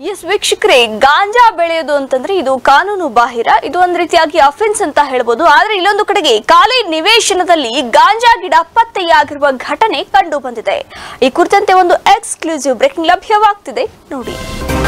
S ವೀಕ್ಷಕರೇ ಗಾಂಜಾ ಬೆಳೆಯೋದು ಅಂತಂದ್ರೆ ಇದು ಕಾನೂನು ಬಾಹಿರ ಇದು ಒಂದ್ ರೀತಿಯಾಗಿ ಅಫೆನ್ಸ್ ಅಂತ ಹೇಳ್ಬೋದು ಆದ್ರೆ ಇಲ್ಲೊಂದು ಕಡೆಗೆ ಖಾಲಿ ನಿವೇಶನದಲ್ಲಿ ಗಾಂಜಾ ಗಿಡ ಪತ್ತೆಯಾಗಿರುವ ಘಟನೆ ಕಂಡು ಬಂದಿದೆ ಈ ಕುರಿತಂತೆ ಒಂದು ಎಕ್ಸ್ಕ್ಲೂಸಿವ್ ಬ್ರೇಕಿಂಗ್ ಲಭ್ಯವಾಗ್ತಿದೆ ನೋಡಿ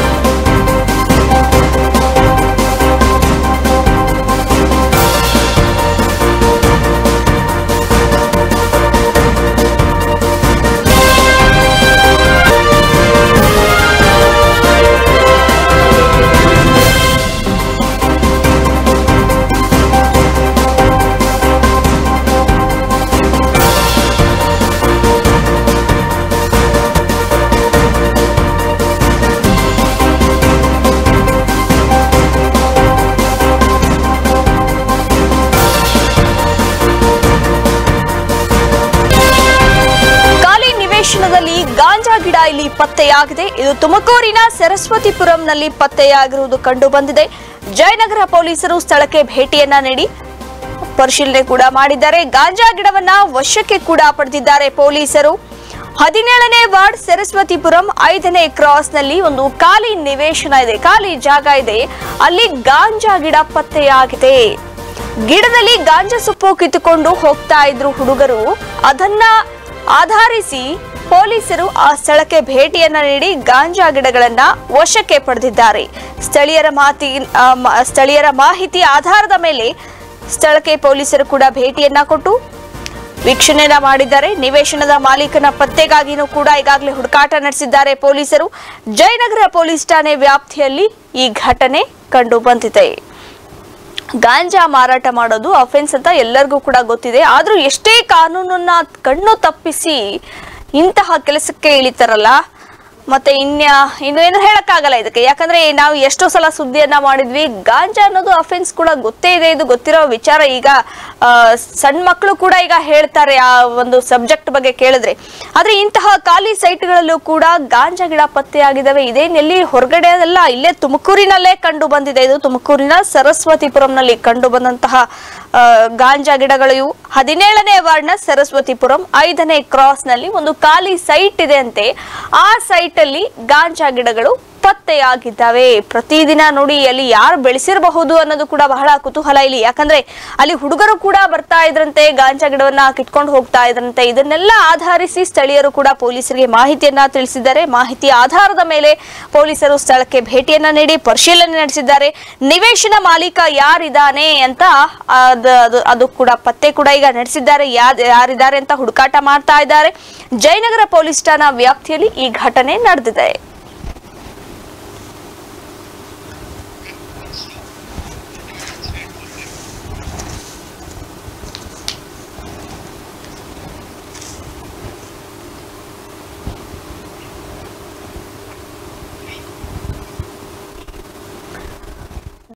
ಖಾಲಿ ನಿವೇಶನದಲ್ಲಿ ಗಾಂಜಾ ಗಿಡ ಇಲ್ಲಿ ಪತ್ತೆಯಾಗಿದೆ ಇದು ತುಮಕೂರಿನ ಸರಸ್ವತಿಪುರಂನಲ್ಲಿ ಪತ್ತೆಯಾಗಿರುವುದು ಕಂಡು ಬಂದಿದೆ ಜಯನಗರ ಪೊಲೀಸರು ಸ್ಥಳಕ್ಕೆ ಭೇಟಿಯನ್ನ ನೀಡಿ ಪರಿಶೀಲನೆ ಕೂಡ ಮಾಡಿದ್ದಾರೆ ಗಾಂಜಾ ಗಿಡವನ್ನ ವಶಕ್ಕೆ ಕೂಡ ಪಡೆದಿದ್ದಾರೆ ಪೊಲೀಸರು ಹದಿನೇಳನೇ ವಾರ್ಡ್ ಸರಸ್ವತಿಪುರಂ ಐದನೇ ಕ್ರಾಸ್ ನಲ್ಲಿ ಒಂದು ಖಾಲಿ ನಿವೇಶನ ಇದೆ ಖಾಲಿ ಜಾಗ ಇದೆ ಅಲ್ಲಿ ಗಾಂಜಾ ಗಿಡ ಪತ್ತೆಯಾಗಿದೆ ಗಿಡದಲ್ಲಿ ಗಾಂಜಾ ಸೊಪ್ಪು ಕಿತ್ತುಕೊಂಡು ಹೋಗ್ತಾ ಇದ್ರು ಹುಡುಗರು ಅದನ್ನ ಆಧರಿಸಿ ಪೊಲೀಸರು ಆ ಸ್ಥಳಕ್ಕೆ ಭೇಟಿಯನ್ನ ನೀಡಿ ಗಾಂಜಾ ಗಿಡಗಳನ್ನ ವಶಕ್ಕೆ ಪಡೆದಿದ್ದಾರೆ ಸ್ಥಳೀಯರ ಮಾತಿ ಆ, ಮ- ಸ್ಥಳೀಯರ ಮಾಹಿತಿ ಆಧಾರದ ಮೇಲೆ ಸ್ಥಳಕ್ಕೆ ಪೊಲೀಸರು ಕೂಡ ಭೇಟಿಯನ್ನ ಕೊಟ್ಟು ವೀಕ್ಷಣೆಯನ್ನ ಮಾಡಿದ್ದಾರೆ ನಿವೇಶನದ ಮಾಲೀಕನ ಪತ್ತೆಗಾಗಿನೂ ಕೂಡ ಈಗಾಗಲೇ ಹುಡುಕಾಟ ನಡೆಸಿದ್ದಾರೆ ಪೊಲೀಸರು ಜಯನಗರ ಪೊಲೀಸ್ ಠಾಣೆ ವ್ಯಾಪ್ತಿಯಲ್ಲಿ ಈ ಘಟನೆ ಕಂಡು ಬಂದಿದೆ ಗಾಂಜಾ ಮಾರಾಟ ಮಾಡೋದು ಅಫೆನ್ಸ್ ಅಂತ ಎಲ್ಲರಿಗೂ ಕೂಡ ಗೊತ್ತಿದೆ ಆದ್ರೂ ಎಷ್ಟೇ ಕಾನೂನನ್ನ ಕಣ್ಣು ತಪ್ಪಿಸಿ ಇಂತಹ ಕೆಲಸಕ್ಕೆ ಇಳಿತಾರಲ್ಲ ಮತ್ತೆ ಇನ್ಯ ಇನ್ನು ಏನು ಹೇಳಕ್ಕಾಗಲ್ಲ ಇದಕ್ಕೆ ಯಾಕಂದ್ರೆ ನಾವು ಎಷ್ಟೋ ಸಲ ಸುದ್ದಿಯನ್ನ ಮಾಡಿದ್ವಿ ಗಾಂಜಾ ಅನ್ನೋದು ಅಫೆನ್ಸ್ ಕೂಡ ಗೊತ್ತೇ ಇದೆ ಇದು ಗೊತ್ತಿರೋ ವಿಚಾರ ಈಗ ಆ, ಸಣ್ಣ ಮಕ್ಕಳು ಕೂಡ ಈಗ ಹೇಳ್ತಾರೆ ಆ ಒಂದು ಸಬ್ಜೆಕ್ಟ್ ಬಗ್ಗೆ ಕೇಳಿದ್ರೆ ಆದ್ರೆ ಇಂತಹ ಖಾಲಿ ಸೈಟ್ಗಳಲ್ಲೂ ಕೂಡ ಗಾಂಜಾ ಗಿಡ ಪತ್ತೆಯಾಗಿದ್ದಾವೆ ಇದೇನ್ ಎಲ್ಲಿ ಹೊರಗಡೆ ಅಲ್ಲ ಇಲ್ಲೇ ತುಮಕೂರಿನಲ್ಲೇ ಕಂಡು ಬಂದಿದೆ ಇದು ತುಮಕೂರಿನ ಸರಸ್ವತಿಪುರಂನಲ್ಲಿ ಕಂಡು ಬಂದಂತಹ ಆ, ಗಾಂಜಾ ಗಿಡಗಳು ಇವು ಹದಿನೇಳನೇ ವಾರ್ಡ್ನ ಸರಸ್ವತಿಪುರಂ ಐದನೇ ಕ್ರಾಸ್ ನಲ್ಲಿ ಒಂದು ಖಾಲಿ ಸೈಟ್ ಇದೆ ಅಂತೆ ಆ ಸೈಟ್ ಅಲ್ಲಿ ಗಾಂಜಾ ಗಿಡಗಳು ಪತ್ತೆಯಾಗಿದ್ದಾವೆ ಪ್ರತಿದಿನ ನೋಡಿ ಅಲ್ಲಿ ಯಾರು ಬೆಳೆಸಿರಬಹುದು ಅನ್ನೋದು ಕೂಡ ಬಹಳ ಕುತೂಹಲ ಇಲ್ಲಿ ಯಾಕಂದ್ರೆ ಅಲ್ಲಿ ಹುಡುಗರು ಕೂಡ ಬರ್ತಾ ಇದ್ರಂತೆ ಗಾಂಜಾ ಗಿಡವನ್ನ ಕಿತ್ಕೊಂಡು ಹೋಗ್ತಾ ಇದ್ರಂತೆ ಇದನ್ನೆಲ್ಲ ಆಧರಿಸಿ ಸ್ಥಳೀಯರು ಕೂಡ ಪೊಲೀಸರಿಗೆ ಮಾಹಿತಿಯನ್ನ ತಿಳಿಸಿದ್ದಾರೆ ಮಾಹಿತಿ ಆಧಾರದ ಮೇಲೆ ಪೊಲೀಸರು ಸ್ಥಳಕ್ಕೆ ಭೇಟಿಯನ್ನ ನೀಡಿ ಪರಿಶೀಲನೆ ನಡೆಸಿದ್ದಾರೆ ನಿವೇಶನ ಮಾಲೀಕ ಯಾರಿದ್ದಾನೆ ಅಂತ ಅದು ಅದು- ಅದು ಕೂಡ ಪತ್ತೆ ಕೂಡ ಈಗ ನಡೆಸಿದ್ದಾರೆ ಯಾರ್ ಯಾರಿದ್ದಾರೆ ಅಂತ ಹುಡುಕಾಟ ಮಾಡ್ತಾ ಇದ್ದಾರೆ ಜಯನಗರ ಪೊಲೀಸ್ ಠಾಣಾ ವ್ಯಾಪ್ತಿಯಲ್ಲಿ ಈ ಘಟನೆ ನಡೆದಿದೆ